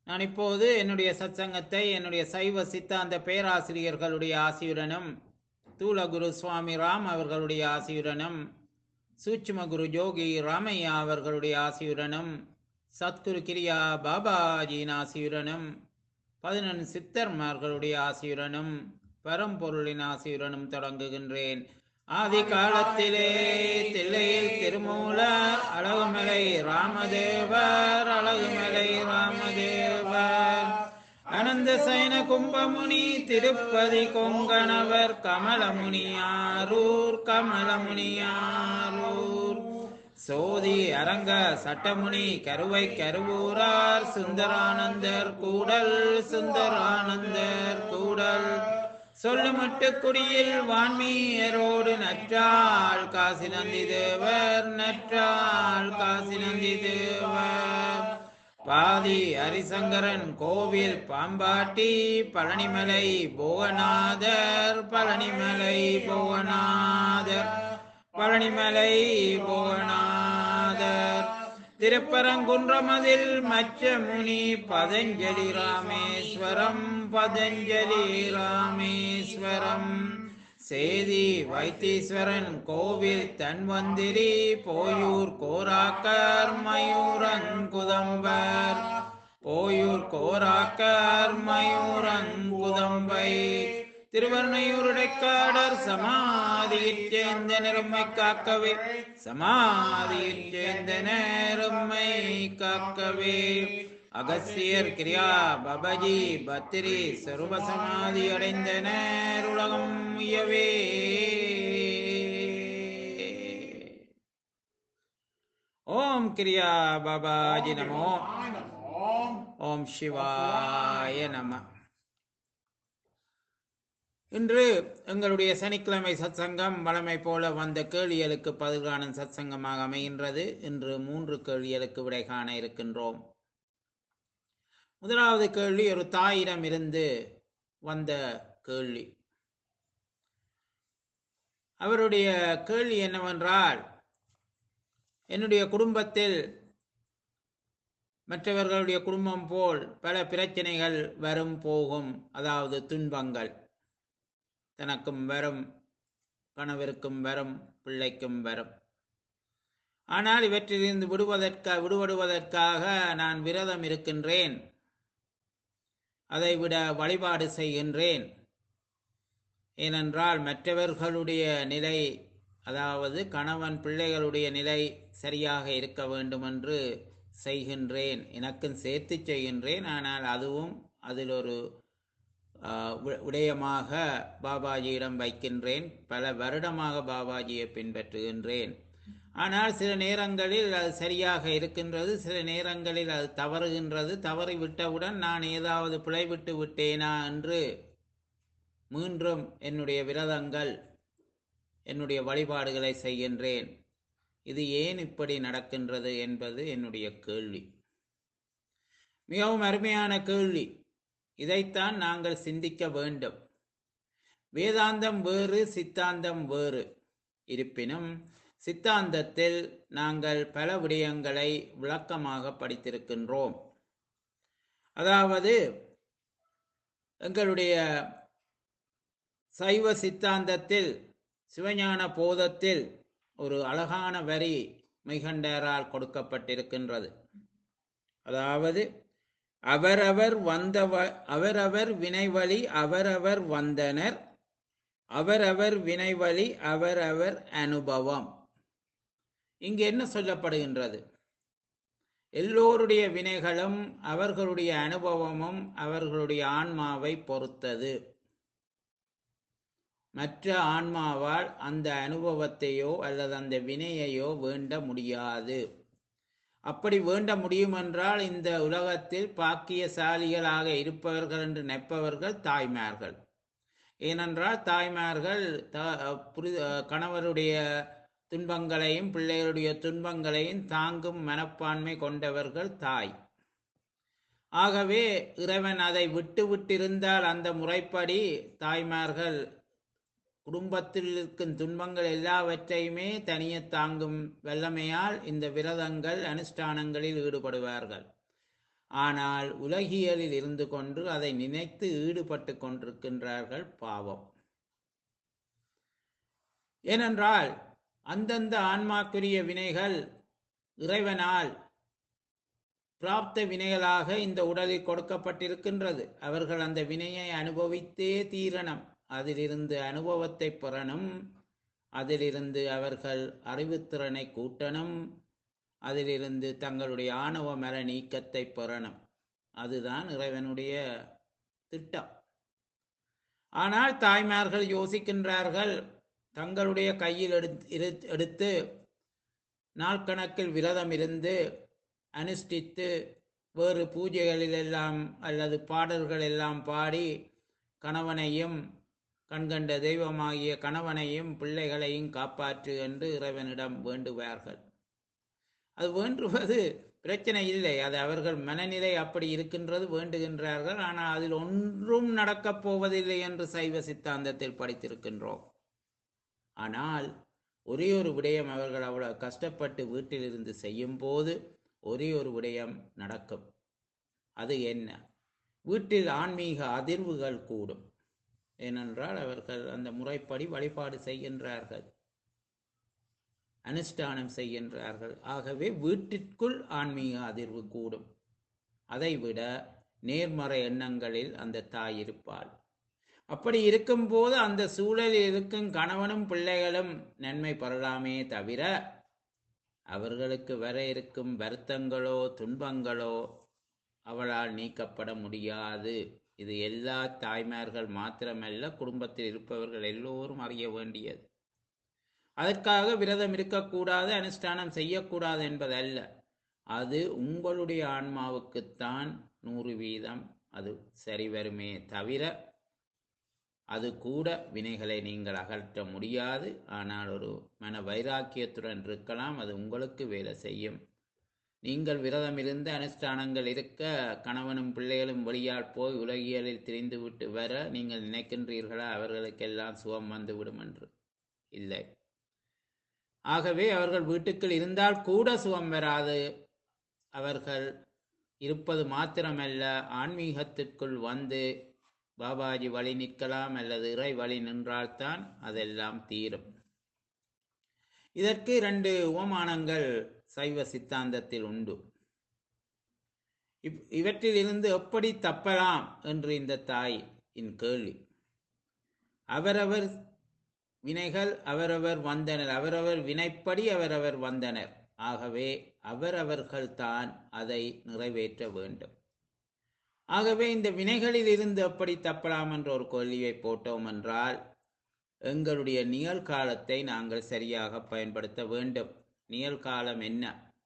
நான் இப்போது என்னுடைய சத்சங்கத்தை என்னுடைய சைவ சித்தாந்த பேராசிரியர்களுடைய ஆசியுடனும் தூலகுரு சுவாமி ராம் அவர்களுடைய ஆசியுடனும் சூட்சும குரு ஜோகி ராமையா அவர்களுடைய ஆசியுடனும் சத்குரு கிரியா பாபாஜியின் ஆசியுடனும் பதினொன்று சித்தர்மார்களுடைய ஆசியுடனும் பரம்பொருளின் ஆசியுடனும் தொடங்குகின்றேன் ஆதி காலத்திலே தில்லையில் திருமூலர் அழகுமலை ராமதேவர் அழகுமலை ராமதேவர் அனந்த சைன கும்பமுனி திருப்பதி கொங்கணவர் கமலமுனியாரூர் கமலமுனியாரூர் சோதி அரங்க சட்டமுனி கருவை கருவூரார் சுந்தரானந்தர் கூடல் சுந்தரானந்தர் கூடல் சொல்லுமட்டு குடியில் வான்மீயரோடு நற்றாள் காசி நந்தி தேவர் நற்றாள் காசி நந்தி தேவர் பாதி ஹரிசங்கரன் கோவில் பாம்பாட்டி பழனிமலை புவனாதர் பழனிமலை புவனாதர் பழனிமலை புவனாதர் திருப்பரங்குன்றமதில் மச்ச முனி பதஞ்சலி ராமேஸ்வரம் பதஞ்சலி ராமேஸ்வரம் சேதி வைத்தீஸ்வரன் கோவில் தன்வந்திரி போயூர் கோராக்கர் மயூரங்குதம்பர் போயூர் கோராக்கர் மயூரங்குதம்பை திருவர்ணையூருடைக்காடர் சமாதியில் சேர்ந்த நிறம்மை காக்கவே சமாதியில் சேர்ந்த நேரம்மை காக்கவே அகஸ்தியர் கிரியா பபஜி பத்திரி சர்வ சமாதி அடைந்த நேருலகம் உயவே ஓம் கிரியா பாபாஜி நமோ ஓம் சிவாய நம இன்று எங்களுடைய சனிக்கிழமை சத்சங்கம் வளமை போல வந்த கேள்விகளுக்கு பதில்காணும் சத்சங்கமாக அமைகின்றது இன்று மூன்று கேள்விகளுக்கு விடை காண இருக்கின்றோம் முதலாவது கேள்வி ஒரு தாயிடம் இருந்து வந்த கேள்வி அவருடைய கேள்வி என்னவென்றால் என்னுடைய குடும்பத்தில் மற்றவர்களுடைய குடும்பம் போல் பல பிரச்சனைகள் வரும் போகும் அதாவது துன்பங்கள் தனக்கும் வரும் கணவருக்கும் வரும் பிள்ளைக்கும் வரும் ஆனால் இவற்றிலிருந்து விடுவதற்காக விடுபடுவதற்காக நான் விரதம் இருக்கின்றேன் அதை விட வழிபாடு செய்கின்றேன் ஏனென்றால் மற்றவர்களுடைய நிலை அதாவது கணவன் பிள்ளைகளுடைய நிலை சரியாக இருக்க வேண்டும் என்று செய்கின்றேன் எனக்கும் சேர்த்து செய்கின்றேன் ஆனால் அதுவும் அதில் ஒரு விடயமாக பாபாஜியிடம் வைக்கின்றேன் பல வருடமாக பாபாஜியை பின்பற்றுகின்றேன் ஆனால் சில நேரங்களில் அது சரியாக இருக்கின்றது சில நேரங்களில் அது தவறுகின்றது தவறி விட்டவுடன் நான் ஏதாவது பிழைவிட்டு விட்டேனா என்று மீண்டும் என்னுடைய விரதங்கள் என்னுடைய வழிபாடுகளை செய்கின்றேன் இது ஏன் இப்படி நடக்கின்றது என்பது என்னுடைய கேள்வி மிகவும் அருமையான கேள்வி இதைத்தான் நாங்கள் சிந்திக்க வேண்டும் வேதாந்தம் வேறு சித்தாந்தம் வேறு இருப்பினும் சித்தாந்தத்தில் நாங்கள் பல விடயங்களை விளக்கமாக படித்திருக்கின்றோம் அதாவது எங்களுடைய சைவ சித்தாந்தத்தில் சிவஞான போதத்தில் ஒரு அழகான வரி மெய்கண்டரால் கொடுக்கப்பட்டிருக்கின்றது அதாவது அவரவர் வந்த அவரவர் வினைவழி அவரவர் வந்தனர் அவரவர் வினைவழி அவரவர் அனுபவம் இங்கு என்ன சொல்லப்படுகின்றது எல்லோருடைய வினைகளும் அவர்களுடைய அனுபவமும் அவர்களுடைய ஆன்மாவை பொறுத்தது மற்ற ஆன்மாவால் அந்த அனுபவத்தையோ அல்லது அந்த வினையையோ வேண்ட முடியாது அப்படி வேண்ட முடியுமென்றால் இந்த உலகத்தில் பாக்கியசாலிகளாக இருப்பவர்கள் என்று நினைப்பவர்கள் தாய்மார்கள் ஏனென்றால் தாய்மார்கள் கணவருடைய துன்பங்களையும் பிள்ளைகளுடைய துன்பங்களையும் தாங்கும் மனப்பான்மை கொண்டவர்கள் தாய் ஆகவே இறைவன் அதை விட்டு விட்டிருந்தால் அந்த முறைப்படி தாய்மார்கள் குடும்பத்தில் இருக்கும் துன்பங்கள் எல்லாவற்றையுமே தனியே தாங்கும் வல்லமையால் இந்த விரதங்கள் அனுஷ்டானங்களில் ஈடுபடுவார்கள் ஆனால் உலகியலில் இருந்து கொண்டு அதை நினைத்து ஈடுபட்டு கொண்டிருக்கின்றார்கள் பாவம் ஏனென்றால் அந்தந்த ஆன்மாக்குரிய வினைகள் இறைவனால் பிராப்த வினைகளாக இந்த உடலில் கொடுக்கப்பட்டிருக்கின்றது அவர்கள் அந்த வினையை அனுபவித்தே தீரணும் அதிலிருந்து அனுபவத்தை பெறணும் அதிலிருந்து அவர்கள் அறிவுத்திறனை கூட்டணும் அதிலிருந்து தங்களுடைய ஆணவ மர நீக்கத்தை பெறணும் அதுதான் இறைவனுடைய திட்டம் ஆனால் தாய்மார்கள் யோசிக்கின்றார்கள் தங்களுடைய கையில் எடுத்து எடுத்து நாட்கணக்கில் விரதம் இருந்து அனுஷ்டித்து வேறு பூஜைகளில் எல்லாம் அல்லது பாடல்கள் எல்லாம் பாடி கணவனையும் கண்கண்ட தெய்வமாகிய கணவனையும் பிள்ளைகளையும் காப்பாற்று என்று இறைவனிடம் வேண்டுவார்கள் அது வேண்டுவது பிரச்சனை இல்லை அது அவர்கள் மனநிலை அப்படி இருக்கின்றது வேண்டுகின்றார்கள் ஆனால் அதில் ஒன்றும் நடக்கப் போவதில்லை என்று சைவ சித்தாந்தத்தில் படித்திருக்கின்றோம் ஆனால் ஒரே ஒரு விடயம் அவர்கள் அவ்வளவு கஷ்டப்பட்டு வீட்டிலிருந்து செய்யும் போது ஒரே ஒரு விடயம் நடக்கும் அது என்ன வீட்டில் ஆன்மீக அதிர்வுகள் கூடும் ஏனென்றால் அவர்கள் அந்த முறைப்படி வழிபாடு செய்கின்றார்கள் அனுஷ்டானம் செய்கின்றார்கள் ஆகவே வீட்டிற்குள் ஆன்மீக அதிர்வு கூடும் அதைவிட நேர்மறை எண்ணங்களில் அந்த தாய் இருப்பாள் அப்படி இருக்கும்போது அந்த சூழலில் இருக்கும் கணவனும் பிள்ளைகளும் நன்மை பெறலாமே தவிர அவர்களுக்கு வர இருக்கும் வருத்தங்களோ துன்பங்களோ அவளால் நீக்கப்பட முடியாது இது எல்லா தாய்மார்கள் மாத்திரமல்ல குடும்பத்தில் இருப்பவர்கள் எல்லோரும் அறிய வேண்டியது அதற்காக விரதம் இருக்கக்கூடாது அனுஷ்டானம் செய்யக்கூடாது என்பதல்ல அது உங்களுடைய ஆன்மாவுக்குத்தான் நூறு வீதம் அது சரி வருமே தவிர அது கூட வினைகளை நீங்கள் அகற்ற முடியாது ஆனால் ஒரு மன வைராக்கியத்துடன் இருக்கலாம் அது உங்களுக்கு வேலை செய்யும் நீங்கள் விரதம் இருந்து அனுஷ்டானங்கள் இருக்க கணவனும் பிள்ளைகளும் வழியால் போய் உலகியலில் திரிந்துவிட்டு வர நீங்கள் நினைக்கின்றீர்களா அவர்களுக்கெல்லாம் சுகம் வந்துவிடும் என்று இல்லை ஆகவே அவர்கள் வீட்டுக்குள் இருந்தால் கூட சுகம் வராது அவர்கள் இருப்பது மாத்திரமல்ல ஆன்மீகத்திற்குள் வந்து பாபாஜி வழி நிற்கலாம் அல்லது இறை வழி நின்றால்தான் அதெல்லாம் தீரும் இதற்கு இரண்டு உபமானங்கள் சைவ சித்தாந்தத்தில் உண்டு இவற்றில் இருந்து எப்படி தப்பலாம் என்று இந்த தாய் இன் கேள்வி அவரவர் வினைகள் அவரவர் வந்தனர் அவரவர் வினைப்படி அவரவர் வந்தனர் ஆகவே அவரவர்கள் தான் அதை நிறைவேற்ற வேண்டும் ஆகவே இந்த வினைகளில் இருந்து எப்படி தப்பலாம் என்ற ஒரு கேள்வியை போட்டோம் என்றால் எங்களுடைய நிகழ்காலத்தை நாங்கள் சரியாக பயன்படுத்த வேண்டும் நிகழ்காலம் என்ன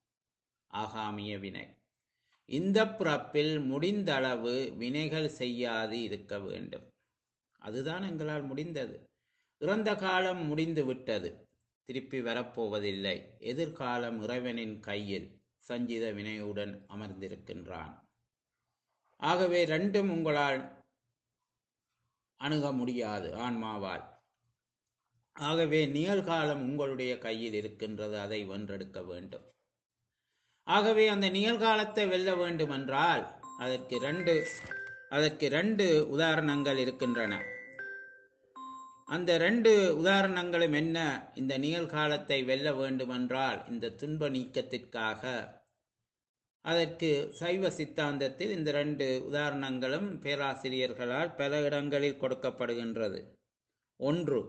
ஆகாமிய வினை இந்த பிறப்பில் முடிந்தளவு வினைகள் செய்யாது இருக்க வேண்டும் அதுதான் எங்களால் முடிந்தது இறந்த காலம் முடிந்து விட்டது திருப்பி வரப்போவதில்லை எதிர்காலம் இறைவனின் கையில் சஞ்சித வினையுடன் அமர்ந்திருக்கின்றான் ஆகவே ரெண்டும் உங்களால் அணுக முடியாது ஆன்மாவால் ஆகவே நிகழ்காலம் உங்களுடைய கையில் இருக்கின்றது அதை வென்றெடுக்க வேண்டும் ஆகவே அந்த நிகழ்காலத்தை வெல்ல வேண்டும் என்றால் அதற்கு ரெண்டு அதற்கு ரெண்டு உதாரணங்கள் இருக்கின்றன அந்த ரெண்டு உதாரணங்களும் என்ன இந்த நிகழ்காலத்தை வெல்ல வேண்டுமென்றால் இந்த துன்ப நீக்கத்திற்காக அதற்கு சைவ சித்தாந்தத்தில் இந்த ரெண்டு உதாரணங்களும் பேராசிரியர்களால் பல இடங்களில் கொடுக்கப்படுகின்றது ஒன்று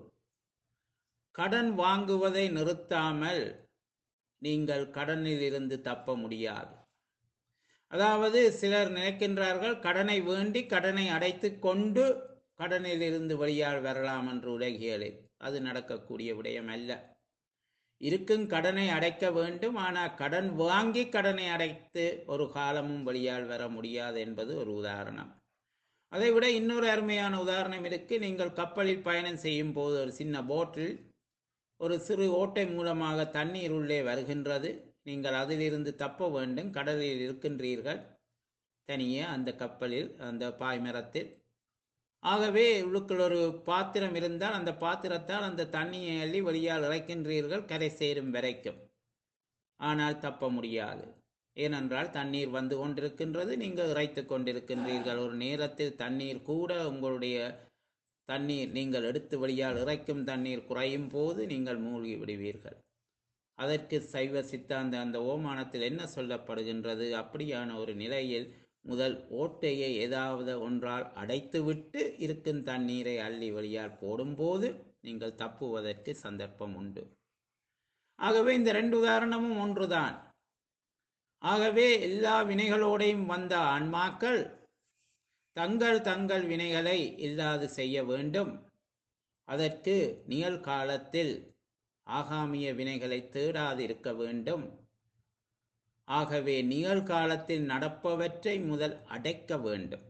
கடன் வாங்குவதை நிறுத்தாமல் நீங்கள் கடனில் இருந்து தப்ப முடியாது அதாவது சிலர் நினைக்கின்றார்கள் கடனை வேண்டி கடனை அடைத்து கொண்டு கடனில் இருந்து வெளியால் வரலாம் என்று உலகியலில் அது நடக்கக்கூடிய விடயம் அல்ல இருக்கும் கடனை அடைக்க வேண்டும் ஆனால் கடன் வாங்கி கடனை அடைத்து ஒரு காலமும் வெளியால் வர முடியாது என்பது ஒரு உதாரணம் அதைவிட இன்னொரு அருமையான உதாரணம் இருக்கு நீங்கள் கப்பலில் பயணம் செய்யும் போது ஒரு சின்ன போட்டில் ஒரு சிறு ஓட்டை மூலமாக தண்ணீர் உள்ளே வருகின்றது நீங்கள் அதிலிருந்து தப்ப வேண்டும் கடலில் இருக்கின்றீர்கள் தனியே அந்த கப்பலில் அந்த பாய்மரத்தில் ஆகவே உள்ளுக்குள் ஒரு பாத்திரம் இருந்தால் அந்த பாத்திரத்தால் அந்த தண்ணியை அள்ளி வெளியால் இறைக்கின்றீர்கள் கரை சேரும் வரைக்கும் ஆனால் தப்ப முடியாது ஏனென்றால் தண்ணீர் வந்து கொண்டிருக்கின்றது நீங்கள் இறைத்து கொண்டிருக்கின்றீர்கள் ஒரு நேரத்தில் தண்ணீர் கூட உங்களுடைய தண்ணீர் நீங்கள் எடுத்து வழியால் இறைக்கும் தண்ணீர் குறையும் போது நீங்கள் மூழ்கி விடுவீர்கள் அதற்கு சைவ சித்தாந்த அந்த ஓமானத்தில் என்ன சொல்லப்படுகின்றது அப்படியான ஒரு நிலையில் முதல் ஓட்டையை ஏதாவது ஒன்றால் அடைத்துவிட்டு இருக்கும் தண்ணீரை அள்ளி வழியால் போடும்போது நீங்கள் தப்புவதற்கு சந்தர்ப்பம் உண்டு ஆகவே இந்த ரெண்டு உதாரணமும் ஒன்றுதான் ஆகவே எல்லா வினைகளோடையும் வந்த ஆன்மாக்கள் தங்கள் தங்கள் வினைகளை இல்லாது செய்ய வேண்டும் அதற்கு நிகழ்காலத்தில் ஆகாமிய வினைகளை தேடாதிருக்க வேண்டும் ஆகவே நிகழ்காலத்தில் நடப்பவற்றை முதல் அடைக்க வேண்டும்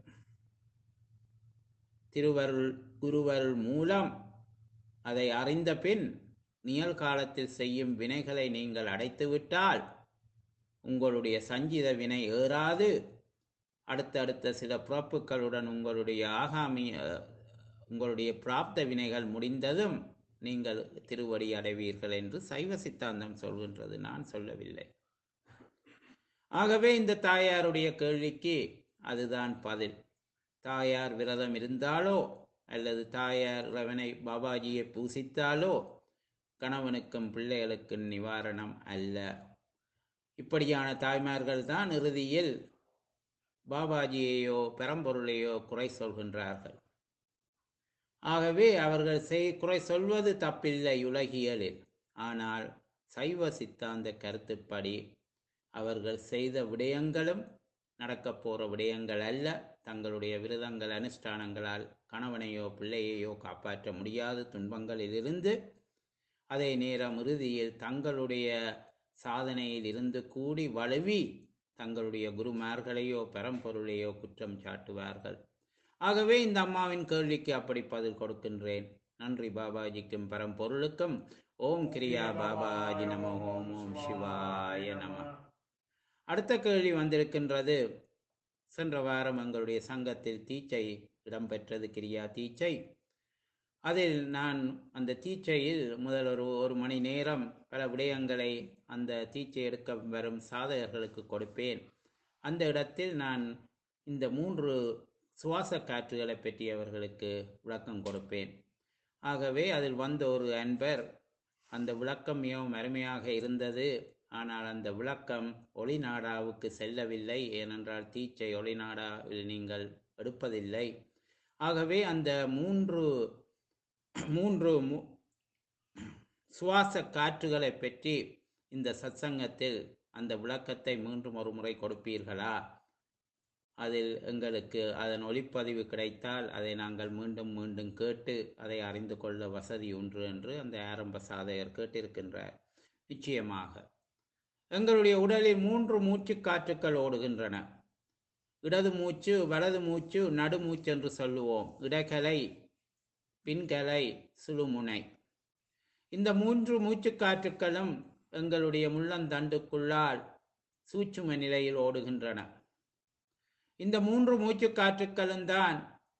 திருவருள் குருவருள் மூலம் அதை அறிந்த பின் நிகழ்காலத்தில் செய்யும் வினைகளை நீங்கள் அடைத்துவிட்டால் உங்களுடைய சஞ்சித வினை ஏறாது அடுத்தடுத்த சில பிறப்புகளுடன் உங்களுடைய ஆகாமிய உங்களுடைய பிராப்த வினைகள் முடிந்ததும் நீங்கள் திருவடி அடைவீர்கள் என்று சைவ சித்தாந்தம் சொல்கின்றது நான் சொல்லவில்லை ஆகவே இந்த தாயாருடைய கேள்விக்கு அதுதான் பதில் தாயார் விரதம் இருந்தாலோ அல்லது தாயார் ரவனை பாபாஜியை பூசித்தாலோ கணவனுக்கும் பிள்ளைகளுக்கும் நிவாரணம் அல்ல இப்படியான தாய்மார்கள் தான் இறுதியில் பாபாஜியையோ பெரம்பொருளையோ குறை சொல்கின்றார்கள் ஆகவே அவர்கள் செய் குறை சொல்வது தப்பில்லை உலகியலில் ஆனால் சைவ சித்தாந்த கருத்துப்படி அவர்கள் செய்த விடயங்களும் நடக்கப் போற விடயங்கள் அல்ல தங்களுடைய விரதங்கள் அனுஷ்டானங்களால் கணவனையோ பிள்ளையையோ காப்பாற்ற முடியாத துன்பங்களிலிருந்து அதே நேரம் இறுதியில் தங்களுடைய சாதனையில் இருந்து கூடி வலுவி தங்களுடைய குருமார்களையோ பெரம்பொருளையோ குற்றம் சாட்டுவார்கள் ஆகவே இந்த அம்மாவின் கேள்விக்கு அப்படி பதில் கொடுக்கின்றேன் நன்றி பாபாஜிக்கும் பரம்பொருளுக்கும் ஓம் கிரியா பாபாஜி நம ஓம் ஓம் சிவாய நம அடுத்த கேள்வி வந்திருக்கின்றது சென்ற வாரம் எங்களுடைய சங்கத்தில் தீச்சை இடம்பெற்றது கிரியா தீச்சை அதில் நான் அந்த தீச்சையில் முதல் ஒரு ஒரு மணி நேரம் பல விடயங்களை அந்த தீச்சை எடுக்க வரும் சாதகர்களுக்கு கொடுப்பேன் அந்த இடத்தில் நான் இந்த மூன்று சுவாச காற்றுகளை பற்றி அவர்களுக்கு விளக்கம் கொடுப்பேன் ஆகவே அதில் வந்த ஒரு அன்பர் அந்த விளக்கம் மிகவும் அருமையாக இருந்தது ஆனால் அந்த விளக்கம் ஒளிநாடாவுக்கு செல்லவில்லை ஏனென்றால் தீச்சை ஒளிநாடாவில் நீங்கள் எடுப்பதில்லை ஆகவே அந்த மூன்று மூன்று மு- சுவாச காற்றுகளை பற்றி இந்த சத்சங்கத்தில் அந்த விளக்கத்தை மீண்டும் ஒரு முறை கொடுப்பீர்களா அதில் எங்களுக்கு அதன் ஒளிப்பதிவு கிடைத்தால் அதை நாங்கள் மீண்டும் மீண்டும் கேட்டு அதை அறிந்து கொள்ள வசதி உண்டு என்று அந்த ஆரம்ப சாதகர் கேட்டிருக்கின்றார் நிச்சயமாக எங்களுடைய உடலில் மூன்று மூச்சு காற்றுக்கள் ஓடுகின்றன இடது மூச்சு வலது மூச்சு நடுமூச்சு என்று சொல்லுவோம் இடகலை பின்கலை சுழுமுனை இந்த மூன்று மூச்சுக்காற்றுக்களும் எங்களுடைய முள்ளந்தண்டுக்குள்ளால் சூட்சும நிலையில் ஓடுகின்றன இந்த மூன்று மூச்சுக்காற்றுக்களும் தான்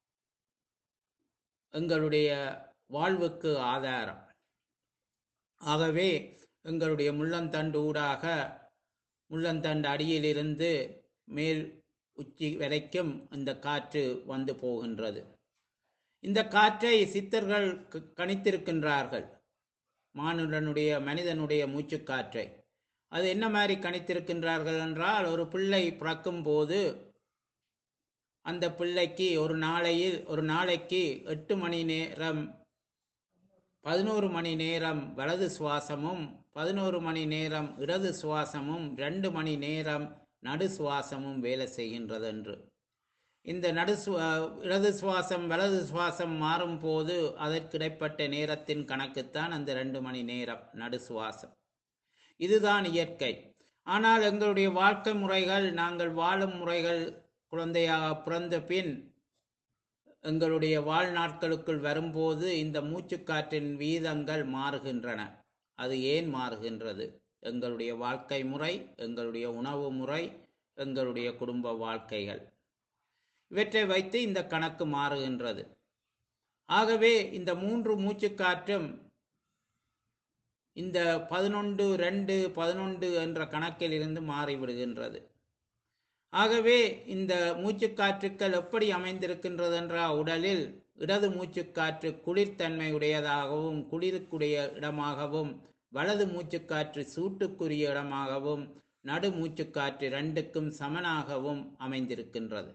எங்களுடைய வாழ்வுக்கு ஆதாரம் ஆகவே எங்களுடைய முள்ளந்தண்டு ஊடாக முள்ளந்தண்டு அடியிலிருந்து மேல் உச்சி வரைக்கும் இந்த காற்று வந்து போகின்றது இந்த காற்றை சித்தர்கள் க- கணித்திருக்கின்றார்கள் மானுடனுடைய மனிதனுடைய மூச்சுக்காற்றை அது என்ன மாதிரி கணித்திருக்கின்றார்கள் என்றால் ஒரு பிள்ளை பிறக்கும் போது அந்த பிள்ளைக்கு ஒரு நாளையில் ஒரு நாளைக்கு எட்டு மணி நேரம் பதினோரு மணி நேரம் வலது சுவாசமும் பதினோரு மணி நேரம் இடது சுவாசமும் ரெண்டு மணி நேரம் நடு சுவாசமும் வேலை செய்கின்றது என்று இந்த நடு சுவா இடது சுவாசம் வலது சுவாசம் மாறும் போது அதற்கிடைப்பட்ட நேரத்தின் கணக்குத்தான் அந்த ரெண்டு மணி நேரம் நடு சுவாசம் இதுதான் இயற்கை ஆனால் எங்களுடைய வாழ்க்கை முறைகள் நாங்கள் வாழும் முறைகள் குழந்தையாக பிறந்த பின் எங்களுடைய வாழ்நாட்களுக்குள் வரும்போது இந்த மூச்சுக்காற்றின் வீதங்கள் மாறுகின்றன அது ஏன் மாறுகின்றது எங்களுடைய வாழ்க்கை முறை எங்களுடைய உணவு முறை எங்களுடைய குடும்ப வாழ்க்கைகள் இவற்றை வைத்து இந்த கணக்கு மாறுகின்றது ஆகவே இந்த மூன்று மூச்சுக்காற்றும் இந்த பதினொன்று ரெண்டு பதினொன்று என்ற கணக்கில் இருந்து மாறிவிடுகின்றது ஆகவே இந்த மூச்சுக்காற்றுக்கள் எப்படி அமைந்திருக்கின்றது என்றால் உடலில் இடது மூச்சுக்காற்று குளிர்தன்மை உடையதாகவும் குளிருக்குடைய இடமாகவும் வலது மூச்சுக்காற்று சூட்டுக்குரிய இடமாகவும் நடு மூச்சுக்காற்று ரெண்டுக்கும் சமனாகவும் அமைந்திருக்கின்றது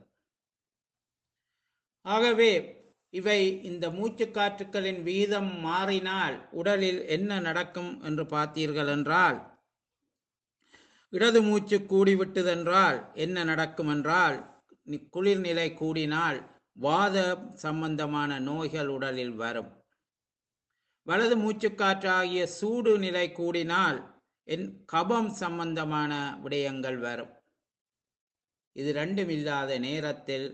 ஆகவே இவை இந்த மூச்சுக்காற்றுக்களின் வீதம் மாறினால் உடலில் என்ன நடக்கும் என்று பார்த்தீர்கள் என்றால் இடது மூச்சு கூடிவிட்டதென்றால் என்ன நடக்கும் என்றால் நி- குளிர்நிலை கூடினால் வாத சம்பந்தமான நோய்கள் உடலில் வரும் வலது மூச்சுக்காற்றாகிய சூடு நிலை கூடினால் என் கபம் சம்பந்தமான விடயங்கள் வரும் இது ரெண்டும் இல்லாத நேரத்தில்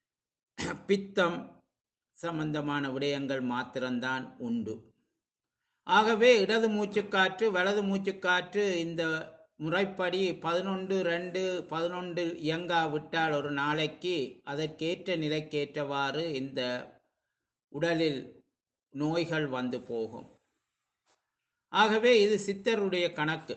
பித்தம் சம்பந்தமான விடயங்கள் மாத்திரம்தான் உண்டு ஆகவே இடது மூச்சுக்காற்று வலது மூச்சுக்காற்று இந்த முறைப்படி பதினொன்று ரெண்டு பதினொன்றில் இயங்காவிட்டால் ஒரு நாளைக்கு அதற்கேற்ற நிலைக்கேற்றவாறு இந்த உடலில் நோய்கள் வந்து போகும் ஆகவே இது சித்தருடைய கணக்கு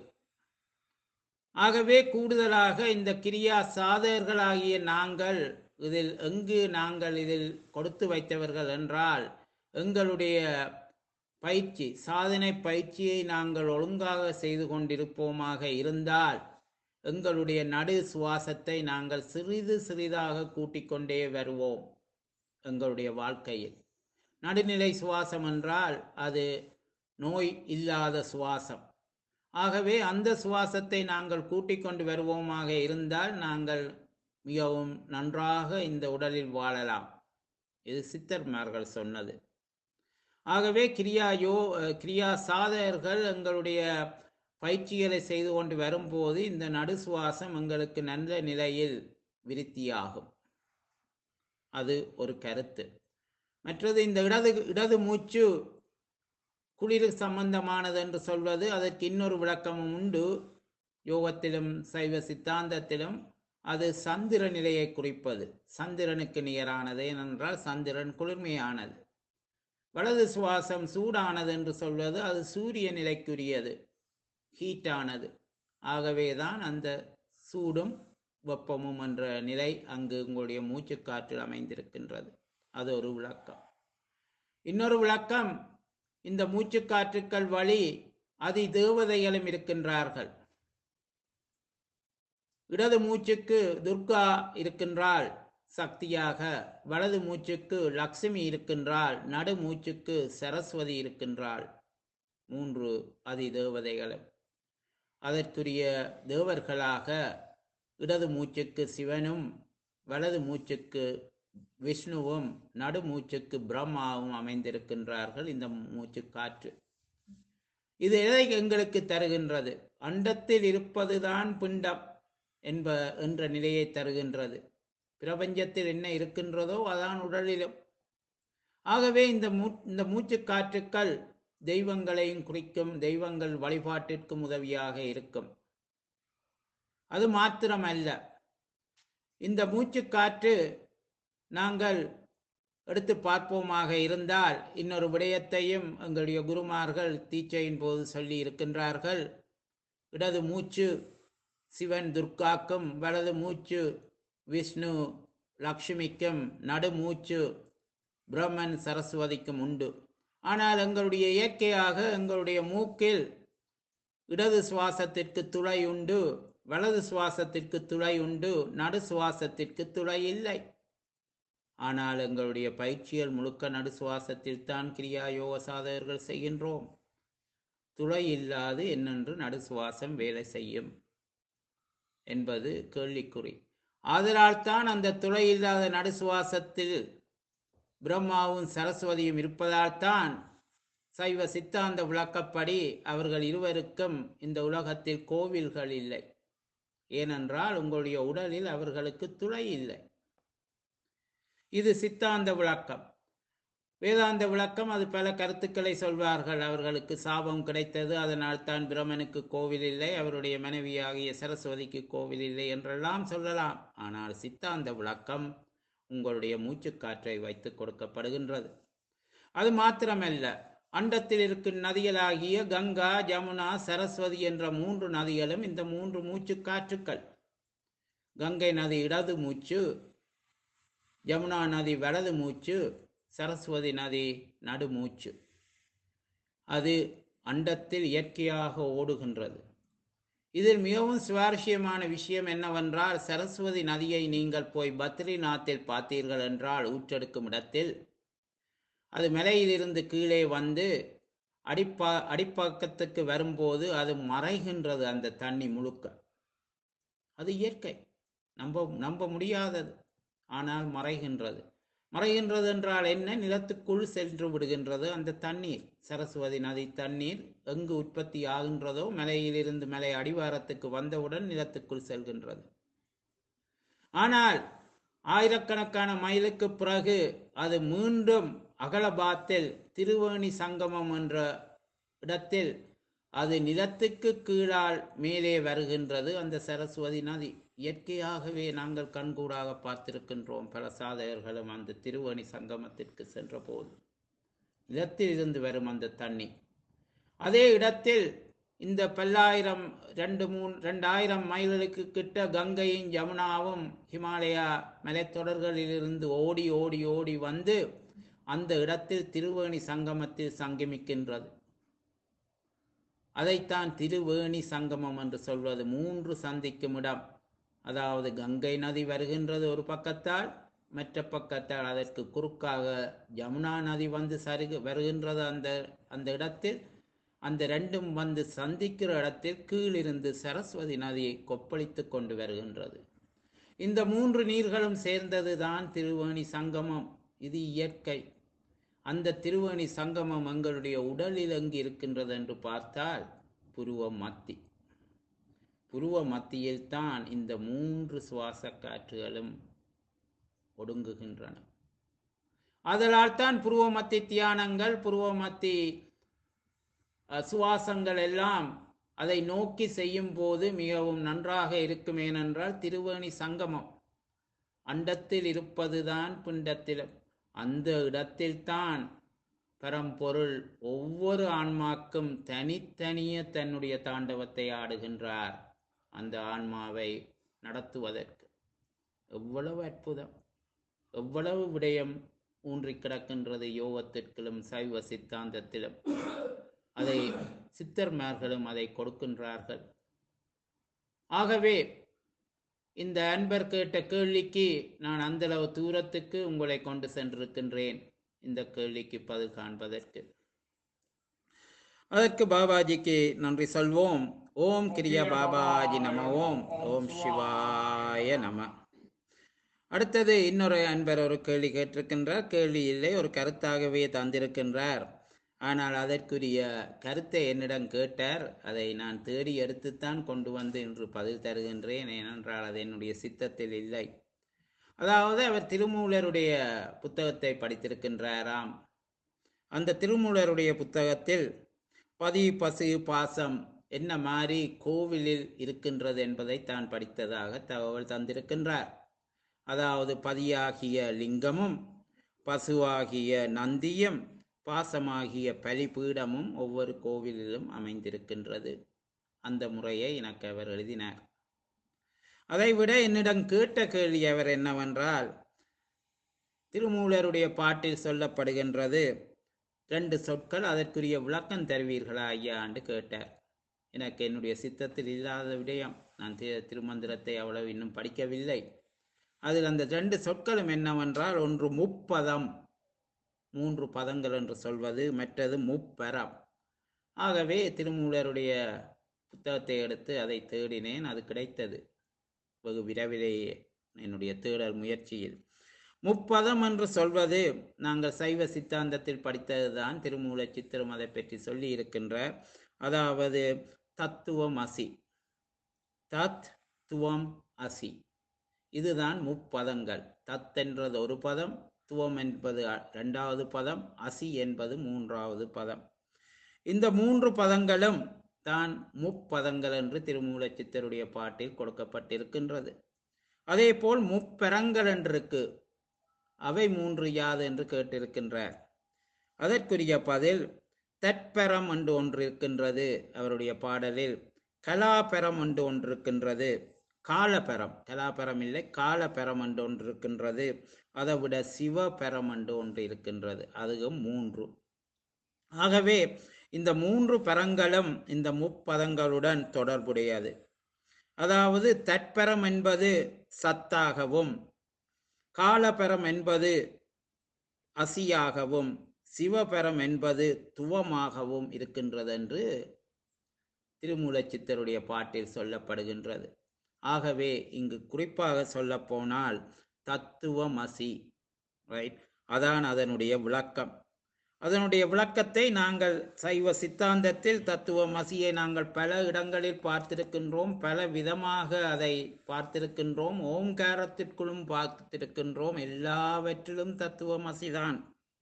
ஆகவே கூடுதலாக இந்த கிரியா சாதகர்களாகிய நாங்கள் இதில் எங்கு நாங்கள் இதில் கொடுத்து வைத்தவர்கள் என்றால் எங்களுடைய பயிற்சி சாதனை பயிற்சியை நாங்கள் ஒழுங்காக செய்து கொண்டிருப்போமாக இருந்தால் எங்களுடைய நடு சுவாசத்தை நாங்கள் சிறிது சிறிதாக கூட்டிக் கொண்டே வருவோம் எங்களுடைய வாழ்க்கையில் நடுநிலை சுவாசம் என்றால் அது நோய் இல்லாத சுவாசம் ஆகவே அந்த சுவாசத்தை நாங்கள் கூட்டிக் கொண்டு வருவோமாக இருந்தால் நாங்கள் மிகவும் நன்றாக இந்த உடலில் வாழலாம் இது சித்தர்மார்கள் சொன்னது ஆகவே கிரியா யோ அஹ், கிரியா சாதகர்கள் எங்களுடைய பயிற்சிகளை செய்து கொண்டு வரும்போது இந்த நடு சுவாசம் எங்களுக்கு நல்ல நிலையில் விருத்தியாகும் அது ஒரு கருத்து மற்றது இந்த இடது இடது மூச்சு குளிர் சம்பந்தமானது என்று சொல்வது அதற்கு இன்னொரு விளக்கமும் உண்டு யோகத்திலும் சைவ சித்தாந்தத்திலும் அது சந்திர நிலையை குறிப்பது சந்திரனுக்கு நிகரானது ஏனென்றால் சந்திரன் குளிர்மையானது வலது சுவாசம் சூடானது என்று சொல்வது அது சூரிய நிலைக்குரியது ஹீட்டானது ஆகவேதான் அந்த சூடும் வெப்பமும் என்ற நிலை அங்கு உங்களுடைய மூச்சுக்காற்றில் அமைந்திருக்கின்றது அது ஒரு விளக்கம் இன்னொரு விளக்கம் இந்த மூச்சுக்காற்றுக்கள் வழி அதி தேவதைகளும் இருக்கின்றார்கள் இடது மூச்சுக்கு துர்கா இருக்கின்றாள் சக்தியாக வலது மூச்சுக்கு லக்ஷ்மி இருக்கின்றாள் நடு மூச்சுக்கு சரஸ்வதி இருக்கின்றாள் மூன்று அதி தேவதைகளும் அதற்குரிய தேவர்களாக இடது மூச்சுக்கு சிவனும் வலது மூச்சுக்கு விஷ்ணுவும் நடு மூச்சுக்கு பிரம்மாவும் அமைந்திருக்கின்றார்கள் இந்த மூச்சு காற்று இது எதை எங்களுக்கு தருகின்றது அண்டத்தில் இருப்பதுதான் பிண்டம் என்ப என்ற நிலையை தருகின்றது பிரபஞ்சத்தில் என்ன இருக்கின்றதோ அதான் உடலிலும் ஆகவே இந்த மூ இந்த மூச்சு காற்றுக்கள் தெய்வங்களையும் குறிக்கும் தெய்வங்கள் வழிபாட்டிற்கும் உதவியாக இருக்கும் அது மாத்திரமல்ல இந்த மூச்சு காற்று நாங்கள் எடுத்து பார்ப்போமாக இருந்தால் இன்னொரு விடயத்தையும் எங்களுடைய குருமார்கள் தீட்சையின் போது சொல்லி இருக்கின்றார்கள் இடது மூச்சு சிவன் துர்காக்கும் வலது மூச்சு விஷ்ணு லக்ஷ்மிக்கும் நடுமூச்சு பிரம்மன் சரஸ்வதிக்கும் உண்டு ஆனால் எங்களுடைய இயற்கையாக எங்களுடைய மூக்கில் இடது சுவாசத்திற்கு துளை உண்டு வலது சுவாசத்திற்கு துளை உண்டு நடு சுவாசத்திற்கு துளை இல்லை ஆனால் எங்களுடைய பயிற்சிகள் முழுக்க நடு சுவாசத்தில் தான் கிரியா யோக சாதகர்கள் செய்கின்றோம் துளை இல்லாது என்னென்று நடு சுவாசம் வேலை செய்யும் என்பது கேள்விக்குறி ஆதலால் தான் அந்த துளை இல்லாத நடு சுவாசத்தில் பிரம்மாவும் சரஸ்வதியும் இருப்பதால் தான் சைவ சித்தாந்த விளக்கப்படி அவர்கள் இருவருக்கும் இந்த உலகத்தில் கோவில்கள் இல்லை ஏனென்றால் உங்களுடைய உடலில் அவர்களுக்கு துளை இல்லை இது சித்தாந்த விளக்கம் வேதாந்த விளக்கம் அது பல கருத்துக்களை சொல்வார்கள் அவர்களுக்கு சாபம் கிடைத்தது அதனால் தான் பிரமனுக்கு கோவில் இல்லை அவருடைய மனைவியாகிய சரஸ்வதிக்கு கோவில் இல்லை என்றெல்லாம் சொல்லலாம் ஆனால் சித்தாந்த விளக்கம் உங்களுடைய மூச்சுக்காற்றை வைத்து கொடுக்கப்படுகின்றது அது மாத்திரமல்ல அண்டத்தில் இருக்கும் நதிகளாகிய கங்கா ஜமுனா சரஸ்வதி என்ற மூன்று நதிகளும் இந்த மூன்று மூச்சு காற்றுக்கள் கங்கை நதி இடது மூச்சு யமுனா நதி வலது மூச்சு சரஸ்வதி நதி நடுமூச்சு அது அண்டத்தில் இயற்கையாக ஓடுகின்றது இதில் மிகவும் சுவாரஸ்யமான விஷயம் என்னவென்றால் சரஸ்வதி நதியை நீங்கள் போய் பத்ரிநாத்தில் பார்த்தீர்கள் என்றால் ஊற்றெடுக்கும் இடத்தில் அது மலையிலிருந்து கீழே வந்து அடிப்பா அடிப்பக்கத்துக்கு வரும்போது அது மறைகின்றது அந்த தண்ணி முழுக்க அது இயற்கை நம்ப நம்ப முடியாதது ஆனால் மறைகின்றது மறைகின்றது என்றால் என்ன நிலத்துக்குள் சென்று விடுகின்றது அந்த தண்ணீர் சரஸ்வதி நதி தண்ணீர் எங்கு உற்பத்தி ஆகின்றதோ மலையிலிருந்து மலை அடிவாரத்துக்கு வந்தவுடன் நிலத்துக்குள் செல்கின்றது ஆனால் ஆயிரக்கணக்கான மைலுக்கு பிறகு அது மீண்டும் அகலபாத்தில் திருவேணி சங்கமம் என்ற இடத்தில் அது நிலத்துக்கு கீழால் மேலே வருகின்றது அந்த சரஸ்வதி நதி இயற்கையாகவே நாங்கள் கண்கூடாக பார்த்திருக்கின்றோம் பல சாதகர்களும் அந்த திருவேணி சங்கமத்திற்கு சென்ற போது நிலத்தில் இருந்து வரும் அந்த தண்ணி அதே இடத்தில் இந்த பல்லாயிரம் ரெண்டு மூணு ரெண்டாயிரம் மைல்களுக்கு கிட்ட கங்கையும் யமுனாவும் ஹிமாலயா மலைத்தொடர்களிலிருந்து ஓடி ஓடி ஓடி வந்து அந்த இடத்தில் திருவேணி சங்கமத்தில் சங்கமிக்கின்றது அதைத்தான் திருவேணி சங்கமம் என்று சொல்வது மூன்று சந்திக்கும் இடம் அதாவது கங்கை நதி வருகின்றது ஒரு பக்கத்தால் மற்ற பக்கத்தால் அதற்கு குறுக்காக யமுனா நதி வந்து சருகு வருகின்றது அந்த அந்த இடத்தில் அந்த ரெண்டும் வந்து சந்திக்கிற இடத்தில் கீழிருந்து சரஸ்வதி நதியை கொப்பளித்து கொண்டு வருகின்றது இந்த மூன்று நீர்களும் சேர்ந்தது தான் திருவேணி சங்கமம் இது இயற்கை அந்த திருவேணி சங்கமம் எங்களுடைய உடலில் எங்கு இருக்கின்றது என்று பார்த்தால் புருவ மத்தி புருவ மத்தியில் தான் இந்த மூன்று சுவாச காற்றுகளும் ஒடுங்குகின்றன அதனால் தான் புருவ மத்தி தியானங்கள் புருவ மத்தி அஹ், சுவாசங்கள் எல்லாம் அதை நோக்கி செய்யும் போது மிகவும் நன்றாக இருக்கும் ஏனென்றால் திருவேணி சங்கமம் அண்டத்தில் இருப்பதுதான் பிண்டத்திலும் அந்த இடத்தில்தான் பரம்பொருள் ஒவ்வொரு ஆன்மாக்கும் தனித்தனிய தன்னுடைய தாண்டவத்தை ஆடுகின்றார் அந்த ஆன்மாவை நடத்துவதற்கு எவ்வளவு அற்புதம் எவ்வளவு விடயம் ஊன்றி கிடக்கின்றது யோகத்திற்கிலும் சைவ சித்தாந்தத்திலும் அதை சித்தர்மார்களும் அதை கொடுக்கின்றார்கள் ஆகவே இந்த அன்பர் கேட்ட கேள்விக்கு நான் அந்தளவு தூரத்துக்கு உங்களை கொண்டு சென்றிருக்கின்றேன் இந்த கேள்விக்கு பதில் காண்பதற்கு அதற்கு பாபாஜிக்கு நன்றி சொல்வோம் ஓம் கிரியா பாபாஜி நம ஓம் ஓம் சிவாய நம அடுத்தது இன்னொரு அன்பர் ஒரு கேள்வி கேட்டிருக்கின்றார் கேள்வி இல்லை ஒரு கருத்தாகவே தந்திருக்கின்றார் ஆனால் அதற்குரிய கருத்தை என்னிடம் கேட்டார் அதை நான் தேடி எடுத்துத்தான் கொண்டு வந்து இன்று பதில் தருகின்றேன் ஏனென்றால் அது என்னுடைய சித்தத்தில் இல்லை அதாவது அவர் திருமூலருடைய புத்தகத்தை படித்திருக்கின்றாராம் அந்த திருமூலருடைய புத்தகத்தில் பதி பசு பாசம் என்ன மாதிரி கோவிலில் இருக்கின்றது என்பதை தான் படித்ததாக தகவல் தந்திருக்கின்றார் அதாவது பதியாகிய லிங்கமும் பசுவாகிய நந்தியும் பாசமாகிய பலிபீடமும் ஒவ்வொரு கோவிலிலும் அமைந்திருக்கின்றது அந்த முறையை எனக்கு அவர் எழுதினார் அதைவிட என்னிடம் கேட்ட கேள்வி அவர் என்னவென்றால் திருமூலருடைய பாட்டில் சொல்லப்படுகின்றது ரெண்டு சொற்கள் அதற்குரிய விளக்கம் தருவீர்களா ஐயா என்று கேட்டார் எனக்கு என்னுடைய சித்தத்தில் இல்லாத விடயம் நான் தி- திருமந்திரத்தை அவ்வளவு இன்னும் படிக்கவில்லை அதில் அந்த ரெண்டு சொற்களும் என்னவென்றால் ஒன்று முப்பதம் மூன்று பதங்கள் என்று சொல்வது மற்றது முப்பரம் ஆகவே திருமூலருடைய புத்தகத்தை எடுத்து அதை தேடினேன் அது கிடைத்தது வெகு விரைவிலேயே என்னுடைய தேடல் முயற்சியில் முப்பதம் என்று சொல்வது நாங்கள் சைவ சித்தாந்தத்தில் படித்ததுதான் திருமூல சித்திரம் அதை பற்றி சொல்லி இருக்கின்ற அதாவது தத்துவம் அசி தத் துவம் அசி இதுதான் முப்பதங்கள் தத் என்றது ஒரு பதம் துவம் என்பது அ- இரண்டாவது பதம் அசி என்பது மூன்றாவது பதம் இந்த மூன்று பதங்களும் தான் முப்பதங்கள் என்று திருமூல சித்தருடைய பாட்டில் கொடுக்கப்பட்டிருக்கின்றது அதே போல் முப்பெரங்கள் என்றிருக்கு அவை மூன்று யாது என்று கேட்டிருக்கின்றார் அதற்குரிய பதில் தற்பரம் என்று ஒன்று இருக்கின்றது அவருடைய பாடலில் கலாபரம் என்று ஒன்று இருக்கின்றது காலபரம் கலாபரம் இல்லை காலபரம் என்று ஒன்று இருக்கின்றது அதை விட சிவபரம் என்று ஒன்று இருக்கின்றது அதுவும் மூன்று ஆகவே இந்த மூன்று பரங்களும் இந்த முப்பதங்களுடன் தொடர்புடையது அதாவது தற்பரம் என்பது சத்தாகவும் காலபரம் என்பது அசியாகவும் சிவபரம் என்பது துவமாகவும் இருக்கின்றது என்று திருமூலச் சித்தருடைய பாட்டில் சொல்லப்படுகின்றது ஆகவே இங்கு குறிப்பாக சொல்லப்போனால் தத்துவமசி ரைட் அதான் அதனுடைய விளக்கம் அதனுடைய விளக்கத்தை நாங்கள் சைவ சித்தாந்தத்தில் தத்துவமசியை நாங்கள் பல இடங்களில் பார்த்திருக்கின்றோம் பல விதமாக அதை பார்த்திருக்கின்றோம் ஓங்காரத்திற்குள்ளும் பார்த்திருக்கின்றோம் எல்லாவற்றிலும் தத்துவமசிதான்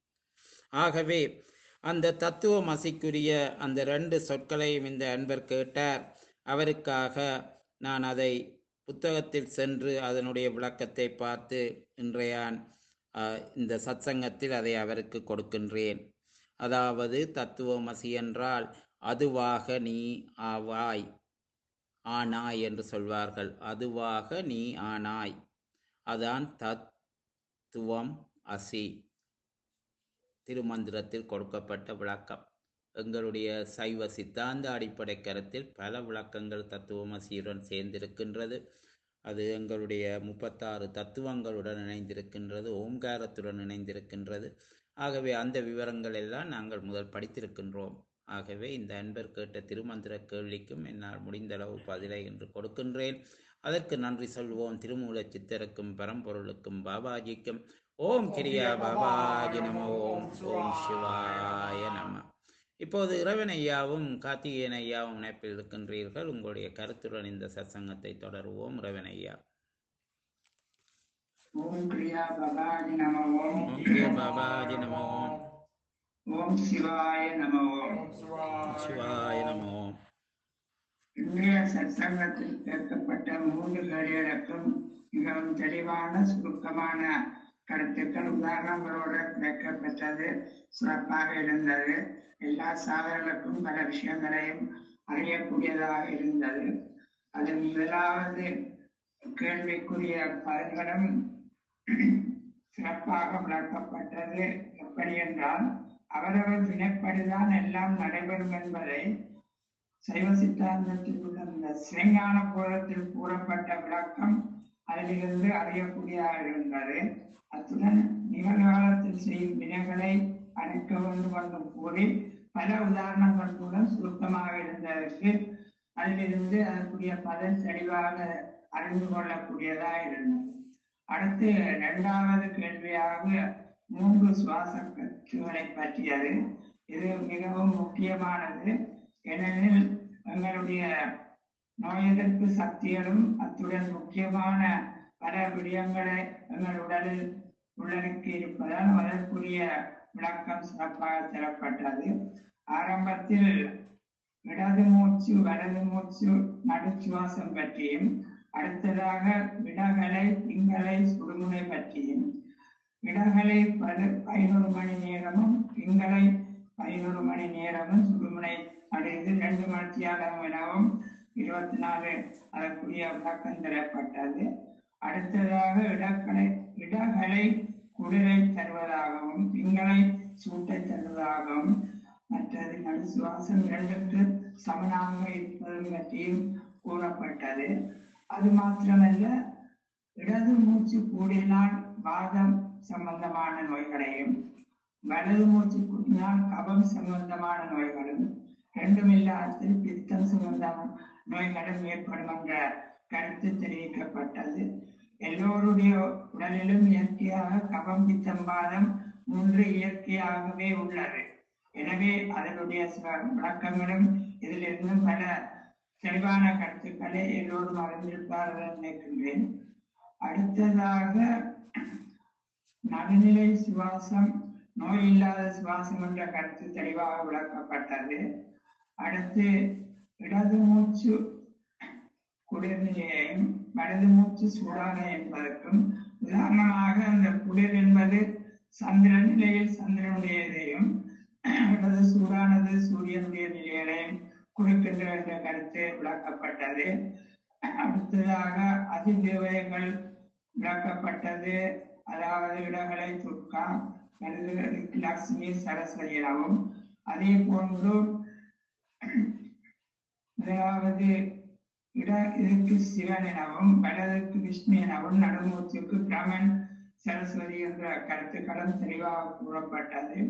ஆகவே அந்த தத்துவமசிக்குரிய அந்த ரெண்டு சொற்களையும் இந்த அன்பர் கேட்டார் அவருக்காக நான் அதை புத்தகத்தில் சென்று அதனுடைய விளக்கத்தை பார்த்து இன்றையான் அஹ், இந்த சத்சங்கத்தில் அதை அவருக்கு கொடுக்கின்றேன் அதாவது தத்துவமசி என்றால் அதுவாக நீ ஆவாய் ஆனாய் என்று சொல்வார்கள் அதுவாக நீ ஆனாய் அதான் தத்துவம் அசி திருமந்திரத்தில் கொடுக்கப்பட்ட விளக்கம் எங்களுடைய சைவ சித்தாந்த அடிப்படை கருத்தில் பல விளக்கங்கள் தத்துவமசியுடன் சேர்ந்திருக்கின்றது அது எங்களுடைய முப்பத்தாறு தத்துவங்களுடன் இணைந்திருக்கின்றது ஓம்காரத்துடன் இணைந்திருக்கின்றது ஆகவே அந்த விவரங்கள் எல்லாம் நாங்கள் முதல் படித்திருக்கின்றோம் ஆகவே இந்த அன்பர் கேட்ட திருமந்திர கேள்விக்கும் என்னால் முடிந்த அளவு பதிலை என்று கொடுக்கின்றேன் அதற்கு நன்றி சொல்வோம் திருமூல சித்தருக்கும் பரம்பொருளுக்கும் பாபாஜிக்கும் ஓம் கிரியா பாபாஜி நம ஓம் ஓம் சிவாய நம இப்போது இறைவன் ஐயாவும் கார்த்திகேயன் ஐயாவும் இணைப்பில் இருக்கின்றீர்கள் உங்களுடைய கருத்துடன் இந்த சத்சங்கத்தை தொடருவோம் இறைவன் ஐயா ஓம் கிரியா பவாஜி நம ஓம் ஓம் கிரியா பாபாஜி நம ஓம் ஓம் சிவாய நம ஓம் சிவாய நம ஓம் இன்றைய சத்சங்கத்தில் கேட்கப்பட்ட மூன்று கேள்விகளுக்கும் மிகவும் தெளிவான சுருக்கமான கருத்துக்கள் உதாரணங்களோடு கிடைக்கப்பட்டது சிறப்பாக இருந்தது எல்லா சாதனைகளுக்கும் பல விஷயங்களையும் அறியக்கூடியதாக இருந்தது அது முதலாவது கேள்விக்குரிய பதில்களும் சிறப்பாக விளக்கப்பட்டது எப்படி என்றால் அவரவர் வினைப்படிதான் எல்லாம் நடைபெறும் என்பதை சைவ சித்தாந்தத்தில் உள்ள இந்த சிவஞான போதத்தில் கூறப்பட்ட விளக்கம் அதிலிருந்து அறியக்கூடியதாக இருந்தது அத்துடன் நிகழ்காலத்தில் செய்யும் வினைகளை அணைக்க வேண்டும் என்று கூறி பல உதாரணங்கள் மூலம் சுருக்கமாக இருந்ததற்கு அதிலிருந்து அதற்குரிய பதில் தெளிவாக அறிந்து கொள்ளக்கூடியதாக இருந்தது அடுத்து இரண்டாவது கேள்வியாக மூன்று சுவாச கற்றுகளை பற்றியது இது மிகவும் முக்கியமானது ஏனெனில் எங்களுடைய நோய் எதிர்ப்பு சக்திகளும் அத்துடன் முக்கியமான பல விடயங்களை எங்கள் உடலில் உள்ளடக்கி இருப்பதால் அதற்குரிய விளக்கம் சிறப்பாக தரப்பட்டது ஆரம்பத்தில் இடது மூச்சு வலது மூச்சு நடுச்சுவாசம் பற்றியும் அடுத்ததாக விடகலை பிங்களை சுடுமுனை பற்றியும் விடகலை பல பதினோரு மணி நேரமும் பிங்களை பதினோரு மணி நேரமும் சுடுமுனை அடைந்து ரெண்டு மணித்தியாலம் எனவும் இருபத்தி நாலு அதற்குரிய விளக்கம் தரப்பட்டது அடுத்ததாக இடக்கலை இடகலை குளிரை தருவதாகவும் பிங்களை சூட்டை தருவதாகவும் மற்றது நடு சுவாசம் இரண்டுக்கு சமனாக இருப்பது பற்றியும் கூறப்பட்டது அது மாத்திரமல்ல இடது மூச்சு கூடினால் வாதம் சம்பந்தமான நோய்களையும் வலது மூச்சு கூடினால் கபம் சம்பந்தமான நோய்களும் ரெண்டும் இல்லாததில் பித்தம் சம்பந்தமான நோய்களும் ஏற்படும் என்ற கருத்து தெரிவிக்கப்பட்டது எல்லோருடைய உடலிலும் இயற்கையாக கபம் பித்தம் வாதம் மூன்று இயற்கையாகவே உள்ளது எனவே அதனுடைய சில விளக்கங்களும் இதிலிருந்தும் பல தெளிவான கருத்துக்களை எல்லோரும் அறிந்திருப்பார்கள் என்று நினைக்கின்றேன் அடுத்ததாக நடுநிலை சுவாசம் நோய் இல்லாத சுவாசம் என்ற கருத்து தெளிவாக விளக்கப்பட்டது அடுத்து இடது மூச்சு குளிர்நிலையையும் வலது மூச்சு சூடான என்பதற்கும் உதாரணமாக அந்த குளிர் என்பது சந்திர நிலையில் சந்திரனுடையதையும் இடது சூடானது சூரியனுடைய நிலைகளையும் குறிக்கின்ற என்ற கருத்து விளக்கப்பட்டது அடுத்ததாக அதிதேவதைகள் விளக்கப்பட்டது அதாவது இடங்களை துர்கா வலதுகளுக்கு லக்ஷ்மி சரஸ்வதி எனவும் அதே போன்று அதாவது இட இதற்கு சிவன் எனவும் வலதுக்கு விஷ்ணு எனவும் நடுமூச்சுக்கு பிரமன் சரஸ்வதி என்ற கருத்துக்களும் தெளிவாக கூறப்பட்டது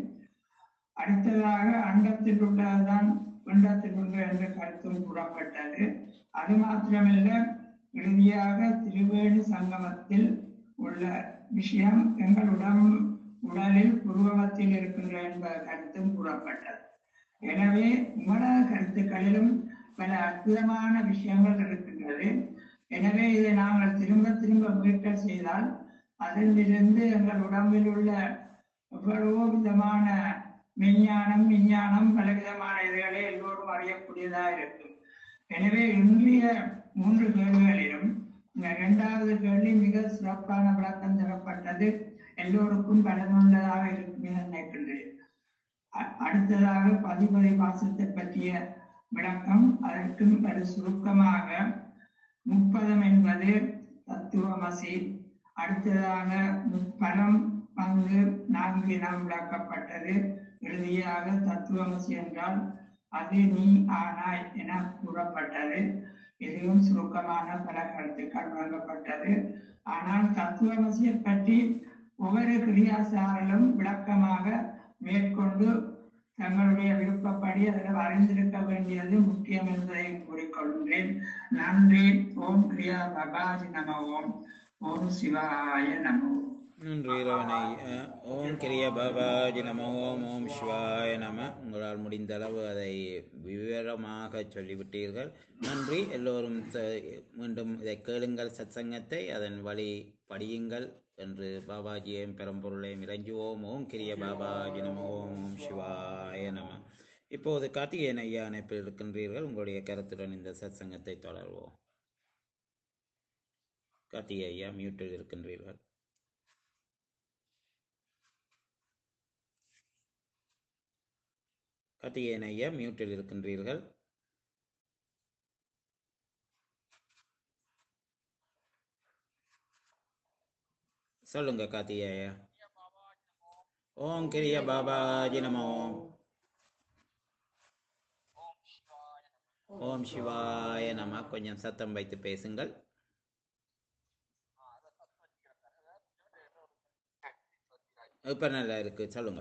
அடுத்ததாக அண்டத்தில் உள்ளதுதான் பிண்டத்தில் உள்ள என்ற கருத்தும் கூறப்பட்டது அது மாத்திரமல்ல இறுதியாக திருவேணி சங்கமத்தில் உள்ள விஷயம் எங்கள் உடம் உடலில் புருவமத்தில் இருக்கின்ற என்ப கருத்தும் கூறப்பட்டது எனவே உங்களது கருத்துக்களிலும் பல அற்புதமான விஷயங்கள் இருக்கின்றது எனவே இதை நாங்கள் திரும்ப திரும்ப மீட்க செய்தால் அதிலிருந்து எங்கள் உடம்பில் உள்ள எவ்வளவோ விதமான மெஞ்ஞானம் விஞ்ஞானம் பலவிதமான இதுகளை எல்லோரும் அறியக்கூடியதா இருக்கும் எனவே இன்றைய மூன்று கேள்விகளிலும் இந்த இரண்டாவது கேள்வி மிக சிறப்பான விளக்கம் தரப்பட்டது எல்லோருக்கும் பலனுள்ளதாக இருக்கும் என நினைக்கின்றேன் அ- அடுத்ததாக பதிபதி வாசத்தை பற்றிய விளக்கம் அதற்கும் ஒரு சுருக்கமாக முப்பதம் என்பது தத்துவமசி அடுத்ததாக முப்பரம் பங்கு நான்கு இனம் விளக்கப்பட்டது இறுதியாக தத்துவமசி என்றால் அது நீ ஆனாய் என கூறப்பட்டது இதுவும் சுருக்கமான பல கருத்துக்கள் வழங்கப்பட்டது ஆனால் தத்துவமசியை பற்றி ஒவ்வொரு கிரியாசாரலும் விளக்கமாக மேற்கொண்டு தங்களுடைய விருப்பப்படி அதில் அறிந்திருக்க வேண்டியது முக்கியம் என்பதையும் கூறிக்கொள்கின்றேன் நன்றி ஓம் கிரியா பபாஜி நம ஓம் ஓம் சிவாய நம ஓம் நன்றி ரவணை அஹ், ஓம் கிரிய பாபாஜி நம ஓம் ஓம் சிவாய நம உங்களால் முடிந்த அளவு அதை விவரமாக சொல்லிவிட்டீர்கள் நன்றி எல்லோரும் த- மீண்டும் இதை கேளுங்கள் சத்சங்கத்தை அதன் வழி படியுங்கள் என்று பாபாஜியையும் பெரம்பொருளையும் இறைஞ்சுவோம் ஓம் கிரிய பாபாஜி நம ஓம் ஓம் சிவாய நம இப்போது கார்த்திகேயன் ஐயா அணைப்பில் இருக்கின்றீர்கள் உங்களுடைய கருத்துடன் இந்த சத்சங்கத்தை தொடர்வோம் கார்த்திகேய ஐயா மியூட்டில் இருக்கின்றீர்கள் கார்த்திகேயன் ஐயா மியூட்டில் இருக்கின்றீர்கள் சொல்லுங்க கார்த்திகேய ஐயா ஓம் கிரிய பாபாஜி நமோ ஓம் சிவாய நம கொஞ்சம் சத்தம் வைத்து பேசுங்கள் இப்ப நல்லா இருக்கு சொல்லுங்க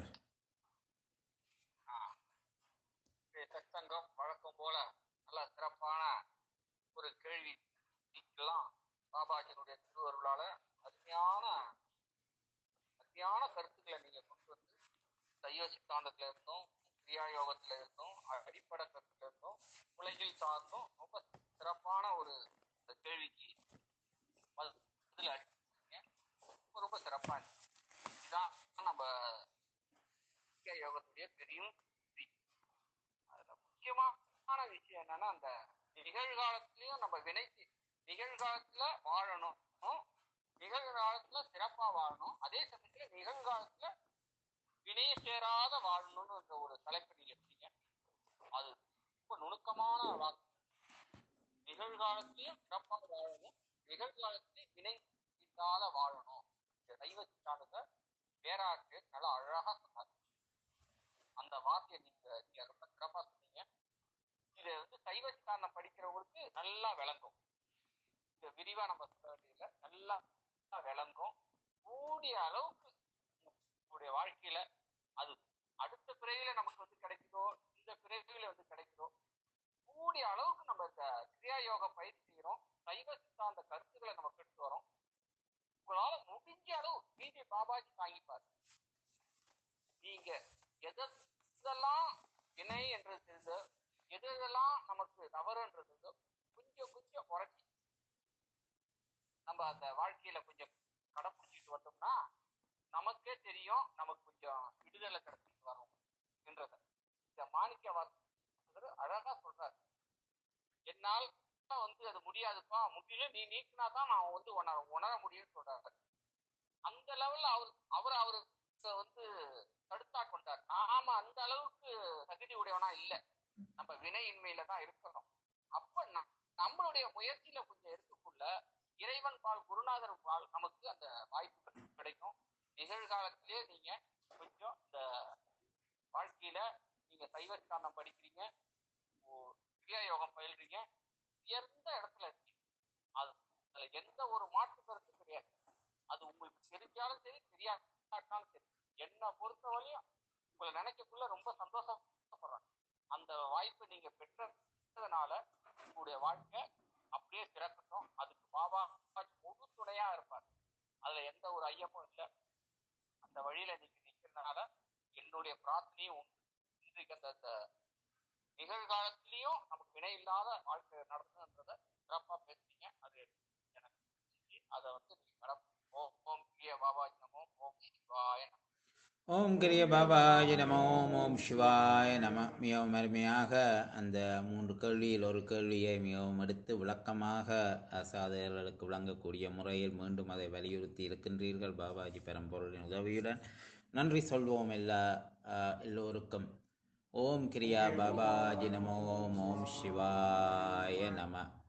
சத்சங்கம் வழக்கம் போல நல்ல சிறப்பான ஒரு கேள்விக்கெல்லாம் பாபாஜியினுடைய திருவருளால அருமையான அருமையான கருத்துக்களை நீங்க கொண்டு வந்து சைவ சித்தாந்தத்துல இருந்தும் கிரியா யோகத்துல இருந்தும் அடிப்படை கருத்துல இருந்தும் உலகில் சார்ந்தும் ரொம்ப சிறப்பான ஒரு இந்த கேள்விக்கு பதில் அளிச்சிருக்கீங்க ரொம்ப ரொம்ப சிறப்பா இருந்துச்சு இதுதான் நம்ம கிரியா யோகத்துடைய பெரிய அதுல முக்கியமான விஷயம் என்னன்னா அந்த நிகழ்காலத்திலயும் நம்ம வினைத்து நிகழ்காலத்துல வாழணும் நிகழ்காலத்துல சிறப்பா வாழணும் அதே சமயத்துல நிகழ்காலத்துல வினைய சேராத வாழணும்னு இந்த ஒரு தலைப்பு நீங்க எடுத்தீங்க அது ரொம்ப நுணுக்கமான வாக்கு நிகழ்காலத்திலயும் சிறப்பாக வாழணும் நிகழ்காலத்திலையும் வினை இல்லாத வாழணும் இந்த சைவ சித்தாந்தத்தை பேராட்டு நல்லா அழகா சொன்னார் அந்த வார்த்தையை நீங்க நீங்க ரொம்ப சிறப்பா சொன்னீங்க இது வந்து சைவ சித்தாந்தம் படிக்கிறவங்களுக்கு நல்லா விளங்கும் இது விரிவா நம்ம சொல்ல வேண்டியதில்லை நல்லா விளங்கும் கூடிய அளவுக்கு உங்களுடைய வாழ்க்கையில அது அடுத்த பிறவில நமக்கு வந்து கிடைக்குதோ இந்த பிறவில வந்து கிடைக்குதோ கூடிய அளவுக்கு நம்ம இந்த கிரியா யோக பயிற்சி செய்யறோம் சைவ சித்தாந்த கருத்துக்களை நம்ம கெடுத்து வரோம் உங்களால முடிஞ்ச அளவு பிஜே பாபாஜி வாங்கிப்பார் நீங்க எதெல்லாம் வினை என்றது தெரிந்தோ எது எதெல்லாம் நமக்கு தவறுன்றது தெரிந்தோ கொஞ்சம் கொஞ்சம் குறைச்சி நம்ம அந்த வாழ்க்கையில கொஞ்சம் கடைப்பிடிச்சிட்டு வந்தோம்னா நமக்கே தெரியும் நமக்கு கொஞ்சம் விடுதலை கிடைச்சிட்டு வரும் என்றத இந்த மாணிக்க வாசகர் அழகா சொல்றாரு என்னால் வந்து அது முடியாதுப்பா முடியல நீ நீக்கினா தான் நான் வந்து உணர உணர முடியும்னு சொல்றாரு அந்த லெவல்ல அவர் அவர் அவர் வந்து தடுத்தா கொண்டார் நாம அந்த அளவுக்கு தகுதி உடையவனா இல்ல நம்ம வினையின்மையில தான் இருக்கிறோம் அப்ப ந- நம்மளுடைய முயற்சியில கொஞ்சம் இருக்கக்குள்ள இறைவன் பால் குருநாதர் பால் நமக்கு அந்த வாய்ப்பு கிடைக்கும் நிகழ்காலத்திலே நீங்க கொஞ்சம் இந்த வாழ்க்கையில நீங்க சைவ சித்தாந்தம் படிக்கிறீங்க ஓ- கிரியா யோகம் பயில்றீங்க உயர்ந்த இடத்துல இருக்கீங்க அது அதுல எந்த ஒரு மாற்று கருத்தும் கிடையாது அது உங்களுக்கு தெரிஞ்சாலும் சரி தெரியாட்டாலும் சரி என்னை பொறுத்தவரையும் உங்களை நினைக்கக்குள்ள ரொம்ப சந்தோஷப்படுறேன் அந்த வாய்ப்பை நீங்க பெற்றதுனால உங்களுடைய வாழ்க்கை அப்படியே சிறக்கட்டும் அதுக்கு பாபா முழு துணையா இருப்பார் அதுல எந்த ஒரு ஐயமும் இல்லை அந்த வழியில நீங்க நிக்கிறதுனால என்னுடைய பிரார்த்தனையும் உண்டு இன்றைக்கு அந்த அந்த நிகழ்காலத்திலையும் நமக்கு வினை இல்லாத வாழ்க்கை நடந்ததுன்றத சிறப்பா பேசுறீங்க அது எனக்கு பிடிச்சிருக்கு. அதை வந்து நீங்க மேடம் ஓம் ஓம் பிரிய பாபாஜி நமோ ஓம் சிவாய நமோ ஓம் கிரிய பாபாஜி நமோ ஓம் சிவாய நம மிகவும் அருமையாக அந்த மூன்று கேள்வியில் ஒரு கேள்வியை மிகவும் எடுத்து விளக்கமாக அஹ், சாதகர்களுக்கு விளங்கக்கூடிய முறையில் மீண்டும் அதை வலியுறுத்தி இருக்கின்றீர்கள் பாபாஜி பெரம்பொருளின் உதவியுடன் நன்றி சொல்வோம் எல்லா அஹ், எல்லோருக்கும் ஓம் கிரியா பாபாஜி நமோ ஓம் சிவாய நம